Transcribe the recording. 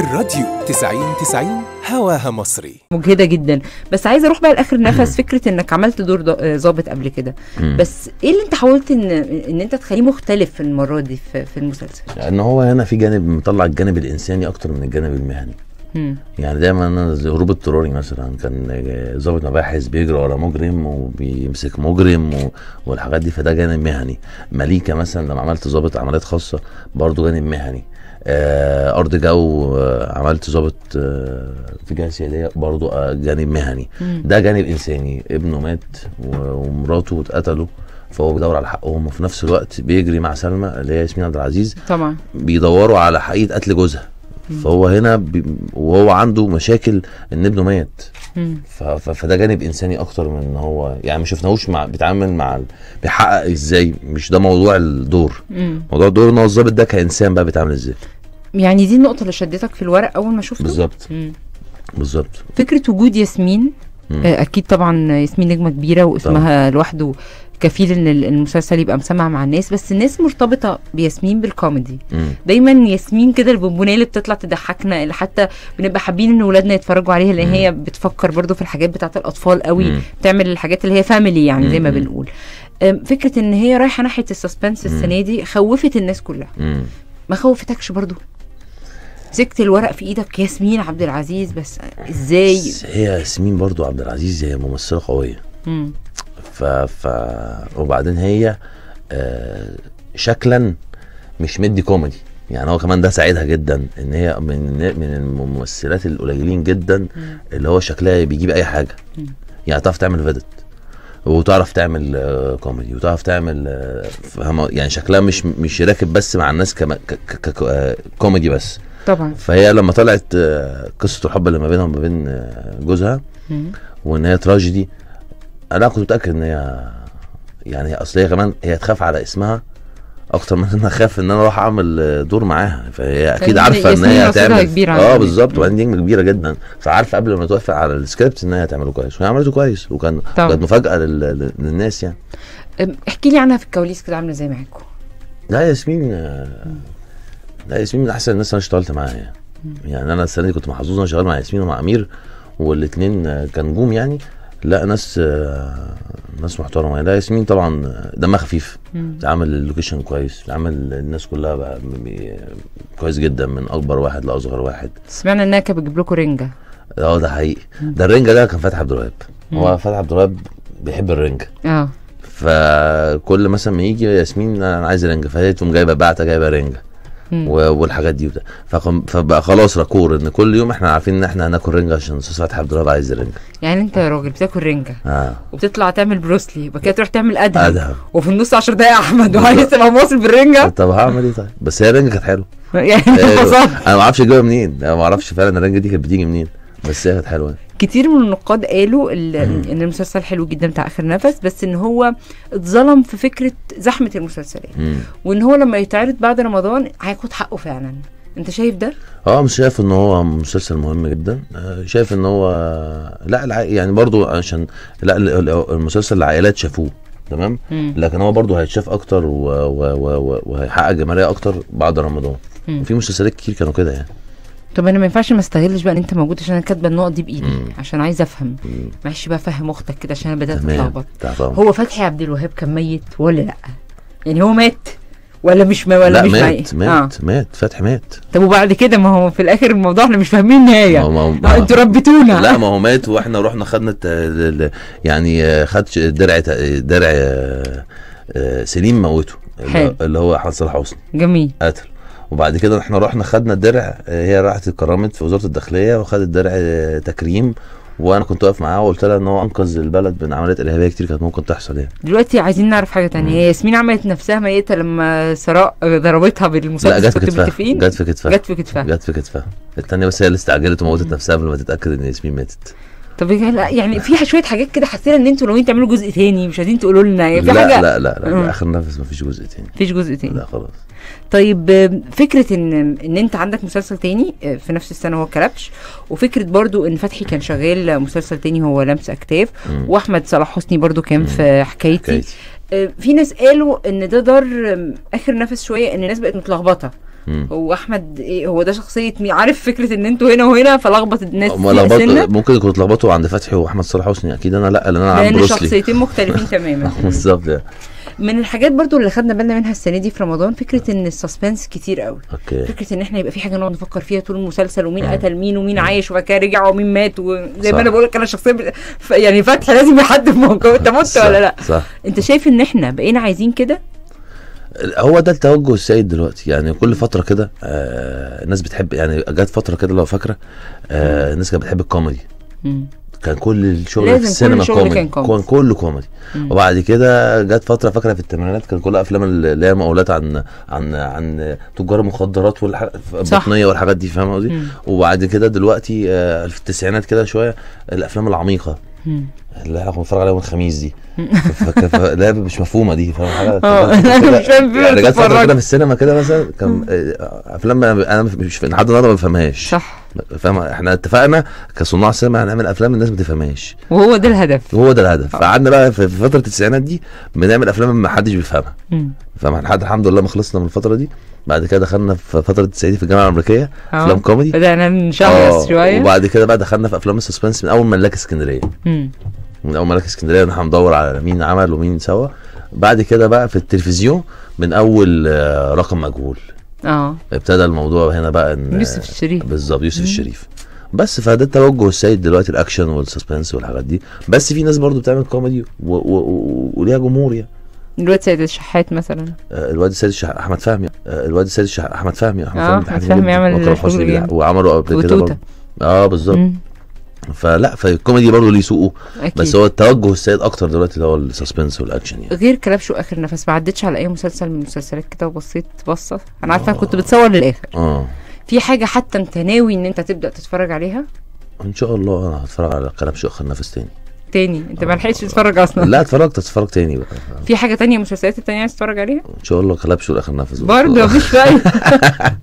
الراديو 90 90 هواها مصري مجهده جدا بس عايزه اروح بقى لاخر نفس فكره انك عملت دور ض- ظابط قبل كده مم. بس ايه اللي انت حاولت ان ان انت تخليه مختلف في المره دي في, في المسلسل ان هو هنا في جانب مطلع الجانب الانساني اكتر من الجانب المهني مم. يعني دايما انا زي هروب اضطراري مثلا كان ضابط مباحث بيجري ورا مجرم وبيمسك مجرم و... والحاجات دي فده جانب مهني مليكه مثلا لما عملت ضابط عمليات خاصه برضو جانب مهني آه ارض جو آه عملت ضابط آه في جهه سياديه برضو آه جانب مهني مم. ده جانب انساني ابنه مات و- ومراته اتقتلوا فهو بيدور على حقهم وفي نفس الوقت بيجري مع سلمى اللي هي ياسمين عبد العزيز طبعا بيدوروا على حقيقه قتل جوزها فهو هنا بي وهو عنده مشاكل ان ابنه مات مم. ف- ف- فده جانب انساني اكتر من ان هو يعني ما شفناهوش مع بيتعامل مع ال- بيحقق ازاي مش ده موضوع الدور مم. موضوع الدور ان هو الظابط ده كانسان بقى بيتعامل ازاي يعني دي النقطه اللي شدتك في الورق اول ما شفته بالظبط مم. بالظبط فكره وجود ياسمين مم. آه، اكيد طبعا ياسمين نجمه كبيره واسمها لوحده كفيل ان ال- المسلسل يبقى مسمع مع الناس بس الناس مرتبطه بياسمين بالكوميدي مم. دايما ياسمين كده البونبونيه اللي بتطلع تضحكنا اللي حتى بنبقى حابين ان ولادنا يتفرجوا عليها لان مم. هي بتفكر برضو في الحاجات بتاعت الاطفال قوي مم. بتعمل الحاجات اللي هي فاميلي يعني زي ما مم. بنقول أم، فكره ان هي رايحه ناحيه السسبنس مم. السنه دي خوفت الناس كلها مم. ما خوفتكش برضو مسكت الورق في ايدك ياسمين عبد العزيز بس ازاي بس هي ياسمين برضو عبد العزيز هي ممثله قويه مم. ف... ف وبعدين هي آه شكلا مش مدي كوميدي يعني هو كمان ده ساعدها جدا ان هي من من الممثلات القليلين جدا اللي هو شكلها بيجيب اي حاجه مم. يعني تعرف تعمل فيدت وتعرف تعمل آه كوميدي وتعرف تعمل آه فاهمة؟ يعني شكلها مش مش راكب بس مع الناس كما ك ك ك آه كوميدي بس طبعا فهي لما طلعت آه قصه الحب اللي ما بينها وما بين آه جوزها مم. وان هي تراجيدي انا كنت متاكد ان هي يعني هي اصل هي كمان هي تخاف على اسمها اكتر من ان انا اخاف ان انا اروح اعمل دور معاها فهي اكيد لأن عارفه ان ياسمين هي رصيدها هتعمل كبير عن اه الناس. بالظبط مم. وبعدين دي نجمه كبيره جدا فعارفه قبل ما توافق على السكريبت ان هي هتعمله كويس وهي عملته كويس وكان طبعا. كانت مفاجاه لل- للناس يعني أم، احكي لي عنها في الكواليس كده عامله ازاي معاكم لا ياسمين آه، لا ياسمين من احسن الناس اللي انا اشتغلت معاها يعني يعني انا السنه دي كنت محظوظ انا شغال مع ياسمين ومع امير والاثنين كان نجوم يعني لا ناس آه، ناس محترمه لا ياسمين طبعا آه، دمها خفيف مم. عامل اللوكيشن كويس عامل الناس كلها بقى م- م- كويس جدا من اكبر واحد لاصغر واحد سمعنا انها كانت بتجيب لكم رنجه اه ده حقيقي ده الرنجه ده كان فتحي عبد الوهاب هو فتحي عبد الوهاب بيحب الرنجه اه فكل مثلا ما يجي ياسمين انا عايز رنجه فهي تقوم جايبه بعته جايبه رنجه مم. و- والحاجات دي وبتاع فقم- فبقى خلاص راكور ان كل يوم احنا عارفين ان احنا هناكل رنجه عشان استاذ فتحي عبد الوهاب عايز رنجه يعني انت يا راجل بتاكل رنجه اه وبتطلع تعمل بروسلي وبعد كده تروح تعمل ادهم ادهم وفي النص 10 دقايق احمد وعايز تبقى مواصل بالرنجه طب هعمل ايه طيب بس هي الرنجه كانت حلوه يعني آه، حصل. انا ما اعرفش اجيبها منين انا ما اعرفش فعلا الرنجه دي كانت بتيجي منين بس هي كانت حلوه كتير من النقاد قالوا ال- ان المسلسل حلو جدا بتاع اخر نفس بس ان هو اتظلم في فكره زحمه المسلسلات مم. وان هو لما يتعرض بعد رمضان هياخد حقه فعلا انت شايف ده؟ اه مش شايف ان هو مسلسل مهم جدا آه، شايف ان هو لا الع... يعني برضو عشان لا ال- ال- المسلسل العائلات شافوه تمام مم. لكن هو برضو هيتشاف اكتر و... و... و... و... وهيحقق جماهيريه اكتر بعد رمضان مم. وفي مسلسلات كتير كانوا كده يعني طب انا ما ينفعش ما استغلش بقى ان انت موجود عشان انا كاتبه النقط دي بايدي مم. عشان عايزه افهم مم. معلش بقى فهم اختك كده عشان انا بدات تمام اتلخبط بتاع طبعا. هو فتحي عبد الوهاب كان ميت ولا لا؟ يعني هو مات ولا مش ما ولا لا مش مات ميت؟ مات آه. مات فتحي مات طب وبعد كده ما هو في الاخر الموضوع احنا مش فاهمين النهايه ما هو- ما هو- آه، انتوا ربيتونا لا ما هو مات واحنا رحنا خدنا الت- ال- ال- يعني آه، خد ش- درع ت- درع آه، آه، سليم موته اللي- حلو. اللي هو حسن صلاح حسني جميل قتل وبعد كده احنا رحنا خدنا الدرع آه، هي راحت اتكرمت في وزاره الداخليه وخدت درع آه، تكريم وانا كنت واقف معاها وقلت لها ان هو انقذ البلد من عمليات ارهابيه كتير كانت ممكن تحصل يعني دلوقتي عايزين نعرف حاجه تانية هي ياسمين عملت نفسها ميته لما سراء ضربتها لا بالمسدس جت في كنتوا كتفها متفقين جت في كتفها جت في كتفها جت في كتفها التانية بس هي اللي استعجلت وموتت نفسها قبل ما تتاكد ان ياسمين ماتت طب لا يعني في شويه حاجات كده حسينا ان انتوا ناويين تعملوا جزء تاني مش عايزين تقولوا لنا يعني في لا, حاجه لا لا لا, مم. لا اخر نفس ما فيش جزء تاني مفيش جزء تاني لا خلاص طيب آه، فكره ان ان انت عندك مسلسل تاني آه، في نفس السنه هو كلبش وفكره برضو ان فتحي كان شغال مسلسل تاني هو لمس اكتاف مم. واحمد صلاح حسني برضو كان في حكايتي حكايتي آه، في ناس قالوا ان ده ضر آم، اخر نفس شويه ان الناس بقت متلخبطه مم. هو احمد ايه هو ده شخصيه مين عارف فكره ان انتوا هنا وهنا فلخبط الناس هم فيها لخبطوا سنه ممكن يكونوا اتلخبطوا عند فتحي واحمد صلاح حسني اكيد انا لا لان انا عم لان بروسلي شخصيتين مختلفين تماما بالظبط يعني. من الحاجات برضو اللي خدنا بالنا منها السنه دي في رمضان فكره ان السسبنس كتير قوي اوكي فكره ان احنا يبقى في حاجه نقعد نفكر فيها طول المسلسل ومين قتل مين ومين عايش وبعد كده رجع ومين مات وزي صح. ما انا بقول لك انا شخصيا بت- ف- يعني فتحي لازم يحدد موقف انت مت صح، ولا لا صح انت شايف ان احنا بقينا عايزين كده هو ده التوجه السائد دلوقتي يعني كل فتره كده آه الناس بتحب يعني جت فتره كده لو فاكره آه الناس كانت بتحب الكوميدي مم. كان كل الشغل لازم في كل السينما شغل كوميدي كان كوميدي. كان كله كوميدي مم. وبعد كده جت فتره فاكره في الثمانينات كان كلها افلام اللي هي مقولات عن عن عن تجار المخدرات والبطنيه والحاجات دي فاهم قصدي مم. وبعد كده دلوقتي آه، في التسعينات كده شويه الافلام العميقه مم. اللي احنا كنا بنتفرج عليها يوم الخميس دي ف- ف- ف- لا مش مفهومه دي فاهم حاجه اه كده- مش فاهم فيه يعني جت فتره بتتفرج. كده في السينما كده مثلا كان آه، افلام انا أنا مش لحد النهارده ما بفهمهاش صح فاهم احنا اتفقنا كصناع سينما هنعمل افلام الناس ما تفهمهاش وهو ده الهدف وهو ده الهدف فقعدنا بقى في في فتره التسعينات دي بنعمل افلام ما حدش بيفهمها مم. فاهم لحد الحمد لله ما خلصنا من الفتره دي بعد كده دخلنا في فتره التسعينات في الجامعه الامريكيه اه. افلام كوميدي بدأنا آه، نشهيص شويه وبعد كده بقى دخلنا في افلام السسبنس من اول ملاك اسكندريه مم. من اول ملاك اسكندريه نحن ندور على مين عمل ومين سوى بعد كده بقى في التلفزيون من اول آه، رقم مجهول اه ابتدى الموضوع هنا بقى ان يوسف الشريف بالظبط يوسف الشريف بس فده التوجه السيد دلوقتي الاكشن والسسبنس والحاجات دي بس في ناس برضو بتعمل كوميدي و- و- و- وليها جمهور يعني دلوقتي سيد الشحات مثلا آه، الواد السيد الشح... احمد فهمي آه، الواد السيد الشح... احمد فهمي احمد آه، بيضحكني أحمد فهمي جداً. عمل وأكرم شغل حسني بيضحك- جامد. وعملوا قبل كده وتوتة. برضو اه بالظبط مم. فلا فالكوميدي برضو ليه سوقه اكيد بس هو التوجه السيد اكتر دلوقتي اللي هو السسبنس والاكشن يعني غير كلبش واخر نفس ما عدتش على اي مسلسل من المسلسلات كده وبصيت بصه انا عارفه كنت بتصور للاخر اه في حاجه حتى انت ناوي ان انت تبدا تتفرج عليها ان شاء الله انا هتفرج على كلبش اخر نفس تاني تاني انت ما لحقتش تتفرج اصلا لا اتفرجت اتفرج تاني بقى في حاجه تانية مسلسلات التانية عايز تتفرج عليها ان شاء الله كلبش واخر نفس برضه مفيش فايده